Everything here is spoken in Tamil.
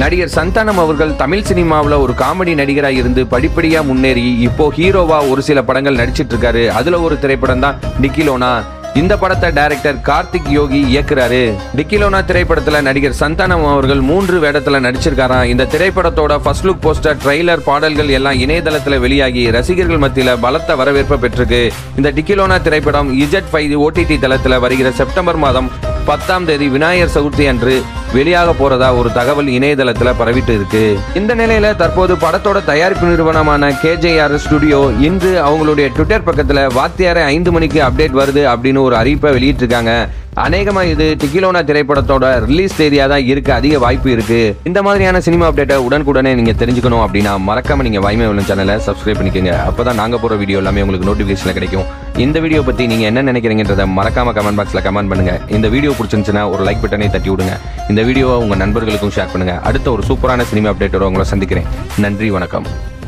நடிகர் சந்தானம் அவர்கள் தமிழ் சினிமாவில் ஒரு காமெடி நடிகராக இருந்து படிப்படியா முன்னேறி இப்போ ஹீரோவா ஒரு சில படங்கள் நடிச்சிட்டு இருக்காரு அதுல ஒரு திரைப்படம் தான் டிக்கிலோனா இந்த படத்தை டைரக்டர் கார்த்திக் யோகி இயக்குறாரு டிக்கிலோனா திரைப்படத்துல நடிகர் சந்தானம் அவர்கள் மூன்று வேடத்துல நடிச்சிருக்காராம் இந்த திரைப்படத்தோட ஃபர்ஸ்ட் லுக் போஸ்டர் ட்ரெய்லர் பாடல்கள் எல்லாம் இணையதளத்துல வெளியாகி ரசிகர்கள் மத்தியில பலத்த வரவேற்பை பெற்றிருக்கு இந்த டிக்கிலோனா திரைப்படம் இஜெட் ஃபைவ் ஓடிடி தளத்துல வருகிற செப்டம்பர் மாதம் பத்தாம் தேதி விநாயகர் சதுர்த்தி அன்று வெளியாக போறதா ஒரு தகவல் இணையதளத்துல பரவிட்டு இருக்கு இந்த நிலையில தற்போது படத்தோட தயாரிப்பு நிறுவனமான கேஜேஆர் ஸ்டுடியோ இன்று அவங்களுடைய ட்விட்டர் பக்கத்துல வாத்தியாரை ஐந்து மணிக்கு அப்டேட் வருது அப்படின்னு ஒரு அறிவிப்பை வெளியிட்டிருக்காங்க அநேகமா இது டிகிலோனா திரைப்படத்தோட ரிலீஸ் தேதியா தான் இருக்க அதிக வாய்ப்பு இருக்கு இந்த மாதிரியான சினிமா அப்டேட்டை உடனுக்குடனே நீங்க தெரிஞ்சுக்கணும் அப்படின்னா மறக்காம நீங்க வாய்மை உள்ள சேனலை சப்ஸ்கிரைப் பண்ணிக்கோங்க அப்பதான் நாங்க போற வீடியோ எல்லாமே உங்களுக்கு நோட்டிபிகேஷன்ல கிடைக்கும் இந்த வீடியோ பத்தி நீங்க என்ன நினைக்கிறீங்கன்றத மறக்காம கமெண்ட் பாக்ஸ்ல கமெண்ட் பண்ணுங்க இந்த வீடியோ பிடிச்சிருந்துச்சுன்னா ஒரு லைக் பட்டனை தட்டி விடுங்க இந்த வீடியோவை உங்க நண்பர்களுக்கும் ஷேர் பண்ணுங்க அடுத்த ஒரு சூப்பரான சினிமா அப்டேட்டோட உங்களை சந்திக்கிறேன் நன்றி வணக்கம்